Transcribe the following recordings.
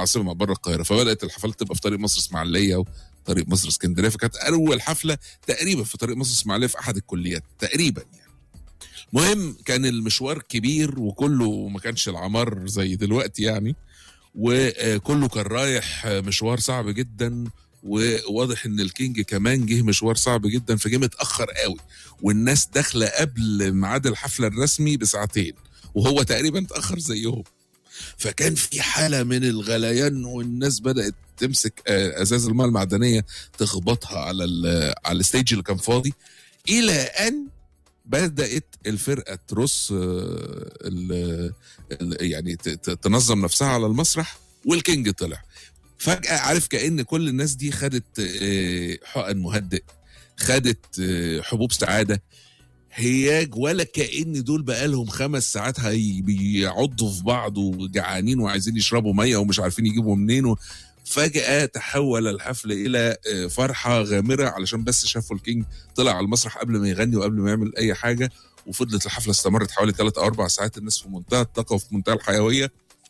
العاصمه بره القاهره فبدات الحفلات تبقى في طريق مصر اسماعيليه وطريق مصر اسكندريه فكانت اول حفله تقريبا في طريق مصر اسماعيليه في احد الكليات تقريبا يعني مهم كان المشوار كبير وكله ما كانش العمار زي دلوقتي يعني وكله كان رايح مشوار صعب جدا وواضح ان الكينج كمان جه مشوار صعب جدا فجه متاخر قوي والناس داخله قبل ميعاد الحفله الرسمي بساعتين وهو تقريبا اتاخر زيهم فكان في حاله من الغليان والناس بدات تمسك آه، ازاز الماء المعدنيه تخبطها على ال- على الستيج اللي كان فاضي الى ان بدات الفرقه ترص آه، ال- ال- يعني ت- ت- تنظم نفسها على المسرح والكينج طلع فجاه عارف كان كل الناس دي خدت آه، حقن مهدئ خدت آه، حبوب سعاده هياج ولا كأن دول بقالهم خمس ساعات هي بيعضوا في بعض وجعانين وعايزين يشربوا ميه ومش عارفين يجيبوا منين و- فجأة تحول الحفل إلى آه، فرحة غامرة علشان بس شافوا الكينج طلع على المسرح قبل ما يغني وقبل ما يعمل أي حاجة وفضلت الحفلة استمرت حوالي ثلاث أو أربع ساعات الناس في منتهى الطاقة وفي منتهى الحيوية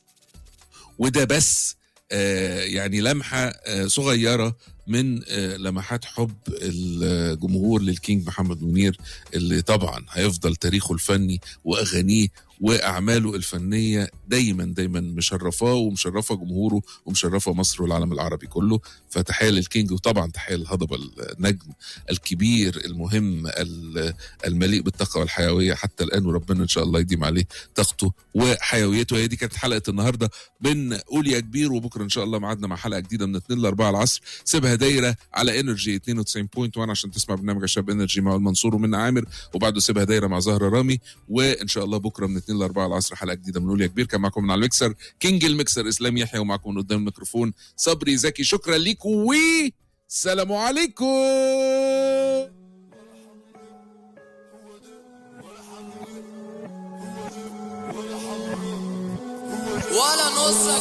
وده بس آه، يعني لمحة آه، صغيرة من آه، لمحات حب الجمهور للكينج محمد منير اللي طبعا هيفضل تاريخه الفني واغانيه واعماله الفنيه دايما دايما مشرفاه ومشرفه جمهوره ومشرفه مصر والعالم العربي كله فتحيه للكينج وطبعا تحيه للهضبه النجم الكبير المهم ال- المليء بالطاقه والحيويه حتى الان وربنا ان شاء الله يديم عليه طاقته وحيويته هي دي كانت حلقه النهارده من قول يا كبير وبكره ان شاء الله ميعادنا مع حلقه جديده من 2 ل 4 العصر سيبها دايره على انرجي 92.1 عشان تسمع برنامج الشاب انرجي مع المنصور ومنى عامر وبعده سيبها دايره مع زهره رامي وان شاء الله بكره من 2 ل 4 العصر حلقه جديده من قول يا كبير كان معكم من على المكسر كينج المكسر اسلام يحيى ومعكم من قدام الميكروفون صبري زكي شكرا ليكم و سلام عليكم ولا نص